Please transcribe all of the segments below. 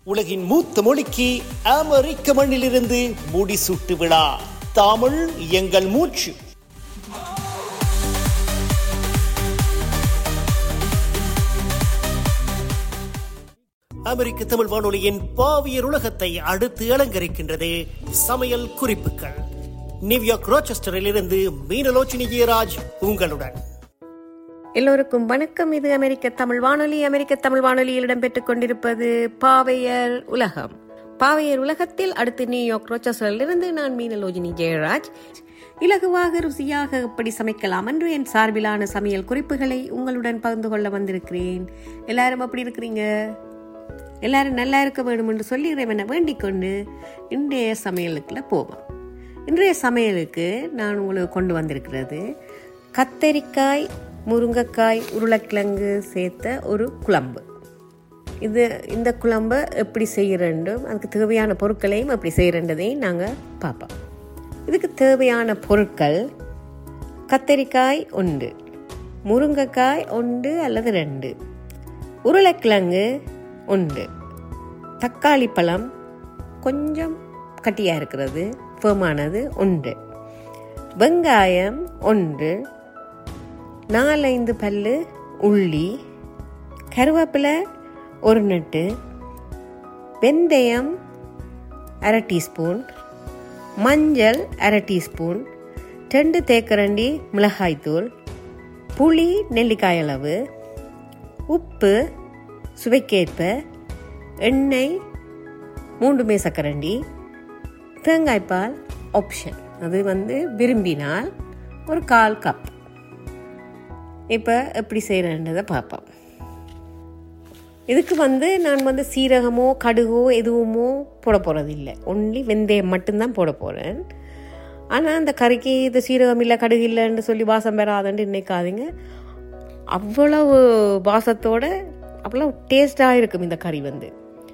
உலகின் மூத்த மொழிக்கு அமெரிக்க மண்ணிலிருந்து முடிசூட்டு விழா தமிழ் எங்கள் மூச்சு அமெரிக்க தமிழ் வானொலியின் பாவியர் உலகத்தை அடுத்து அலங்கரிக்கின்றது சமையல் குறிப்புகள் நியூயார்க் ரோச்செஸ்டரில் இருந்து மீனலோச்சினி ஜெயராஜ் உங்களுடன் எல்லோருக்கும் வணக்கம் இது அமெரிக்க தமிழ் வானொலி அமெரிக்க தமிழ் வானொலியில் இடம்பெற்றுக் கொண்டிருப்பது பாவையர் உலகம் பாவையர் உலகத்தில் அடுத்து நியூயார்க் ரோச்சஸ்டரிலிருந்து நான் மீனலோஜினி ஜெயராஜ் இலகுவாக ருசியாக எப்படி சமைக்கலாம் என்று என் சார்பிலான சமையல் குறிப்புகளை உங்களுடன் பகிர்ந்து கொள்ள வந்திருக்கிறேன் எல்லாரும் அப்படி இருக்கிறீங்க எல்லாரும் நல்லா இருக்க வேண்டும் என்று சொல்லி இறைவனை வேண்டிக் கொண்டு இன்றைய சமையலுக்குள்ள போவோம் இன்றைய சமையலுக்கு நான் உங்களுக்கு கொண்டு வந்திருக்கிறது கத்தரிக்காய் முருங்கைக்காய் உருளைக்கிழங்கு சேர்த்த ஒரு குழம்பு இது இந்த குழம்பை எப்படி செய்கிறண்டும் அதுக்கு தேவையான பொருட்களையும் எப்படி செய்கிறன்றதையும் நாங்கள் பார்ப்போம் இதுக்கு தேவையான பொருட்கள் கத்தரிக்காய் ஒன்று முருங்கைக்காய் ஒன்று அல்லது ரெண்டு உருளைக்கிழங்கு ஒன்று தக்காளி பழம் கொஞ்சம் கட்டியாக இருக்கிறது ஃபேமானது ஒன்று வெங்காயம் ஒன்று நாலைந்து பல்லு உள்ளி கருவேப்பிலை ஒரு நட்டு வெந்தயம் அரை டீஸ்பூன் மஞ்சள் அரை டீஸ்பூன் ரெண்டு தேக்கரண்டி மிளகாய்த்தூள் புளி நெல்லிக்காய் அளவு உப்பு சுவைக்கேற்ப எண்ணெய் மூன்று மேசக்கரண்டி தேங்காய்ப்பால் ஆப்ஷன் அது வந்து விரும்பினால் ஒரு கால் கப் இப்போ எப்படி செய்கிறன்றதை பார்ப்போம் இதுக்கு வந்து நான் வந்து சீரகமோ கடுகோ எதுவுமோ போட போகிறது இல்லை ஒன்லி வெந்தயம் மட்டும்தான் போட போகிறேன் ஆனால் அந்த கறிக்கு இது சீரகம் இல்லை கடுகு இல்லைன்னு சொல்லி வாசம் பெறாதுன்னு நினைக்காதீங்க அவ்வளவு வாசத்தோட அவ்வளோ டேஸ்டாக இருக்கும் இந்த கறி வந்து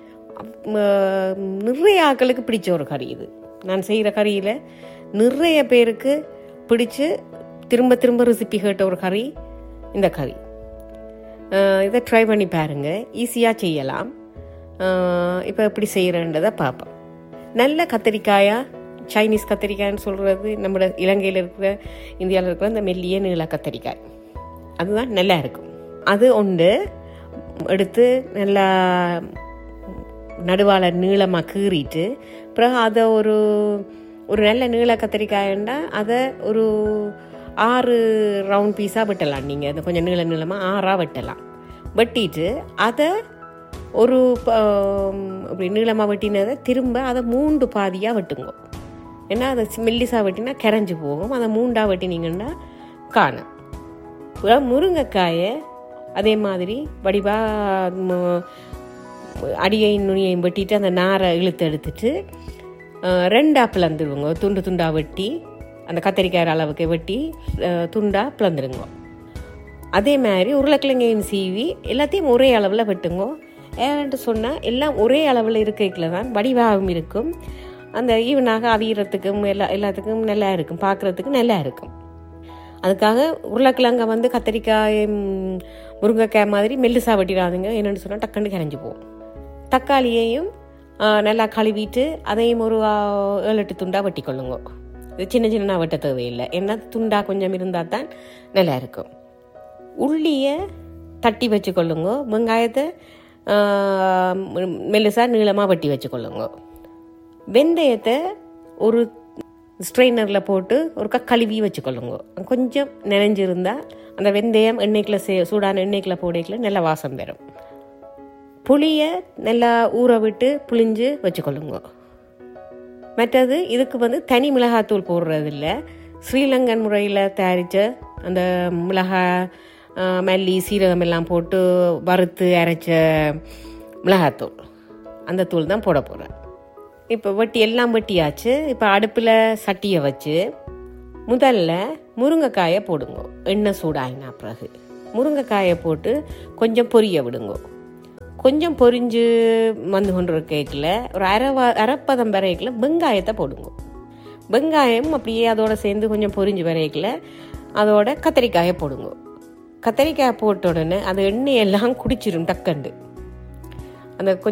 நிறைய ஆக்களுக்கு பிடிச்ச ஒரு கறி இது நான் செய்கிற கறியில் நிறைய பேருக்கு பிடிச்சு திரும்ப திரும்ப ரெசிபி கேட்ட ஒரு கறி இந்த கறி இதை ட்ரை பண்ணி பாருங்கள் ஈஸியாக செய்யலாம் இப்போ எப்படி செய்கிறன்றதை பார்ப்போம் நல்ல கத்திரிக்காயாக சைனீஸ் கத்திரிக்காய்ன்னு சொல்கிறது நம்ம இலங்கையில் இருக்கிற இந்தியாவில் இருக்கிற இந்த மெல்லிய நீள கத்திரிக்காய் அதுதான் நல்லா இருக்கும் அது ஒன்று எடுத்து நல்லா நடுவால் நீளமாக கீறிட்டு பிறகு அதை ஒரு ஒரு நல்ல நீள கத்திரிக்காயண்டா அதை ஒரு ஆறு ரவுண்ட் பீஸாக வெட்டலாம் நீங்கள் அதை கொஞ்சம் நீள நீளமாக ஆறாக வெட்டலாம் வெட்டிட்டு அதை ஒரு அப்படி நீளமாக வெட்டினதை திரும்ப அதை மூன்று பாதியாக வெட்டுங்க ஏன்னா அதை மெல்லிசாக வெட்டினா கரைஞ்சி போகும் அதை மூண்டாக வெட்டினீங்கன்னா காணும் முருங்கைக்காயை அதே மாதிரி வடிவாக அடியையும் நுனியையும் வெட்டிட்டு அந்த நாரை இழுத்து எடுத்துட்டு ரெண்டாக பிளந்துருவோங்க துண்டு துண்டாக வெட்டி அந்த கத்தரிக்காய் அளவுக்கு வெட்டி துண்டாக பிளந்துருங்க அதே மாதிரி உருளைக்கிழங்கையும் சீவி எல்லாத்தையும் ஒரே அளவில் வெட்டுங்க ஏன்ட்டு சொன்னால் எல்லாம் ஒரே அளவில் இருக்கைக்கில் தான் வடிவாகவும் இருக்கும் அந்த ஈவனாக அவியறதுக்கும் எல்லா எல்லாத்துக்கும் நல்லா இருக்கும் பார்க்குறதுக்கு நல்லா இருக்கும் அதுக்காக உருளைக்கிழங்க வந்து கத்தரிக்காய் முருங்கைக்காய் மாதிரி மெல்லுசா வெட்டிடாதுங்க என்னென்னு சொன்னால் டக்குன்னு கரைஞ்சி போகும் தக்காளியையும் நல்லா கழுவிட்டு அதையும் ஒரு ஏழு எட்டு துண்டாக வெட்டி கொள்ளுங்க இது சின்ன சின்ன வெட்ட தேவையில்லை ஏன்னா துண்டாக கொஞ்சம் இருந்தால் தான் நல்லா இருக்கும் உள்ளியை தட்டி வச்சு கொள்ளுங்க வெங்காயத்தை மெல்லுசாக நீளமாக வெட்டி வச்சு கொள்ளுங்க வெந்தயத்தை ஒரு ஸ்ட்ரெயினரில் போட்டு ஒரு கழுவி வச்சுக்கொள்ளுங்க கொஞ்சம் நினைஞ்சிருந்தால் அந்த வெந்தயம் எண்ணெய்க்கில் சே சூடான எண்ணெய்க்கில் போடைக்கில் நல்லா வாசம் பெறும் புளியை நல்லா ஊற விட்டு புளிஞ்சு வச்சுக்கொள்ளுங்க மற்றது இதுக்கு வந்து தனி மிளகாத்தூள் போடுறது இல்லை ஸ்ரீலங்கன் முறையில் தயாரித்த அந்த மிளகாய் மல்லி சீரகம் எல்லாம் போட்டு வறுத்து அரைச்ச மிளகாத்தூள் அந்த தூள் தான் போட போகிறேன் இப்போ வெட்டி எல்லாம் வெட்டியாச்சு இப்போ அடுப்பில் சட்டியை வச்சு முதல்ல முருங்கைக்காயை போடுங்க எண்ணெய் சூடாயினா பிறகு முருங்கைக்காயை போட்டு கொஞ்சம் பொரிய விடுங்க கொஞ்சம் பொரிஞ்சு வந்து கொண்டு கேக்கில் ஒரு அரை அரைப்பதம் வரைக்கில் வெங்காயத்தை போடுங்க வெங்காயம் அப்படியே அதோட சேர்ந்து கொஞ்சம் பொரிஞ்சு வரைக்கில் அதோட கத்திரிக்காயை போடுங்க கத்திரிக்காய் போட்ட உடனே அந்த எண்ணெயெல்லாம் குடிச்சிரும் டக்கண்டு அந்த கொஞ்சம்